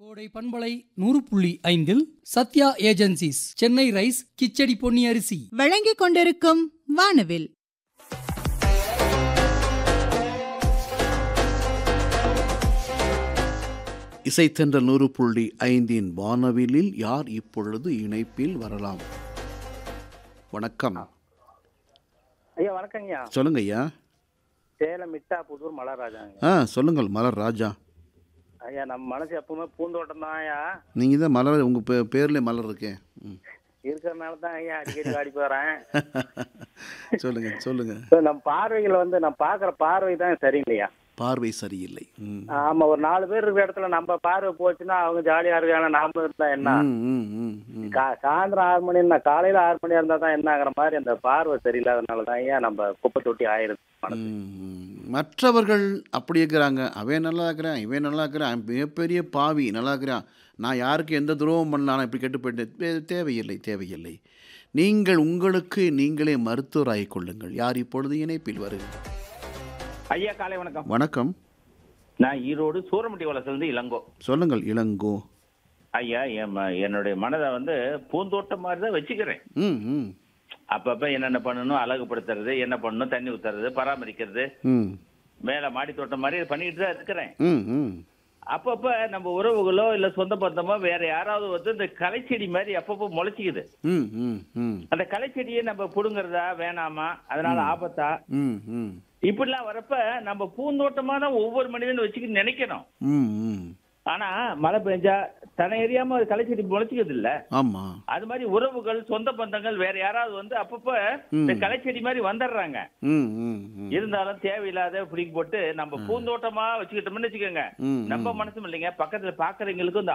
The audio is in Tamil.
கோடை பண்பலை நூறு புள்ளி ஐந்தில் சத்யா ஏஜென்சிஸ் சென்னை ரைஸ் கிச்சடி பொன்னி அரிசி வழங்கிக் கொண்டிருக்கும் வானவில் இசைத்தென்ற நூறு புள்ளி ஐந்தின் வானவிலில் யார் இப்பொழுது இணைப்பில் வரலாம் வணக்கம் ஐயா வணக்கங்கய்யா சொல்லுங்க ஐயா சேலம் மிட்டா புதூர் மலராஜாங்க ஆ சொல்லுங்கள் மலர் ராஜா ஐயா நம்ம மனசு எப்பவுமே பூந்தோட்டம் தான் ஐயா நீங்கள் தான் மலர் உங்கள் பே பேர்லேயே மலர் இருக்கே ம். இருக்கிறனால தான் ஐயா அடிக்கடி வாடி போறேன் சொல்லுங்க சொல்லுங்க So, நம்ம பார்வைகள் வந்து நான் பாக்குற பார்வை தான் சரிங்கய்யா பார்வை சரியில்லை ம். ஆமா ஒரு நாலு பேர் இருக்கிற இடத்துல நம்ம பார்வை போச்சுன்னா அவங்க ஜாலியா இருக்காங்க நாம இருந்தா என்ன ம், ம், ம், ம். கா- சாயந்தரம் ஆறு மணி இருந்தா காலையில ஆறு மணி இருந்தா தான் என்னங்கிற மாதிரி அந்த பார்வை சரியில்லாதனால தான் ஐயா நம்ம குப்பை தொட்டி ஆயிருது மனசு. ம், ம். மற்றவர்கள் அப்படி இருக்கிறாங்க அவன் நல்லா இருக்கிறான் இவன் நல்லா இருக்கிறான் அவன் மிகப்பெரிய பாவி நல்லா இருக்கிறான் நான் யாருக்கு எந்த துரோகம் பண்ணலாம் நான் இப்படி கெட்டு போயிட்டேன் தே- தேவையில்லை தேவையில்லை நீங்கள் உங்களுக்கு நீங்களே மருத்துவராகிக் கொள்ளுங்கள் யார் இப்பொழுது இணைப்பில் வருங்கள் ஐயா காலை வணக்கம் வணக்கம் நான் ஈரோடு சூரமட்டி வளசிலிருந்து இளங்கோ சொல்லுங்கள் இளங்கோ ஐயா என் ம- என்னுடைய மனதை வந்து பூந்தோட்டம் மாதிரி தான் வச்சுக்கிறேன் ம் ம் அப்பப்ப என்னென்ன பண்ணணும் அழகுபடுத்துறது என்ன பண்ணணும் தண்ணி ஊத்துறது பராமரிக்கிறது ம் மேல மாடி தோட்டம் மாதிரி பண்ணிட்டு தான் இருக்கிறேன் ம் ம் அப்பப்ப நம்ம உறவுகளோ இல்ல சொந்த பந்தமோ வேற யாராவது வந்து இந்த களைச்செடி மாதிரி அப்பப்போ முளைச்சிக்குது ம் ம் ம் அந்த களைச்செடியை நம்ம புடுங்குறதா வேணாமா அதனால ஆபத்தா ம் ம் இப்படிலாம் வரப்ப நம்ம பூந்தோட்டமா தான் ஒவ்வொரு மனிதனும் வச்சுக்கிட்டு நினைக்கணும் ம் ம் ஆனா மழை பெஞ்சா தன்னை எரியாம ஒரு களைச்செடி முளைச்சிக்கிறது இல்ல ஆமாம் அது மாதிரி உறவுகள் சொந்த பந்தங்கள் வேற யாராவது வந்து அப்பப்ப இந்த களைச்செடி மாதிரி வந்துடுறாங்க ம் ம் ம் இருந்தாலும் தேவையில்லாத பிடிக்கு போட்டு நம்ம பூந்தோட்டமா வச்சுக்கிட்டோம்னு வச்சுக்கோங்க ம், நம்ம மனசும் இல்லைங்க பக்கத்துல பாக்குறவங்களுக்கும் இந்த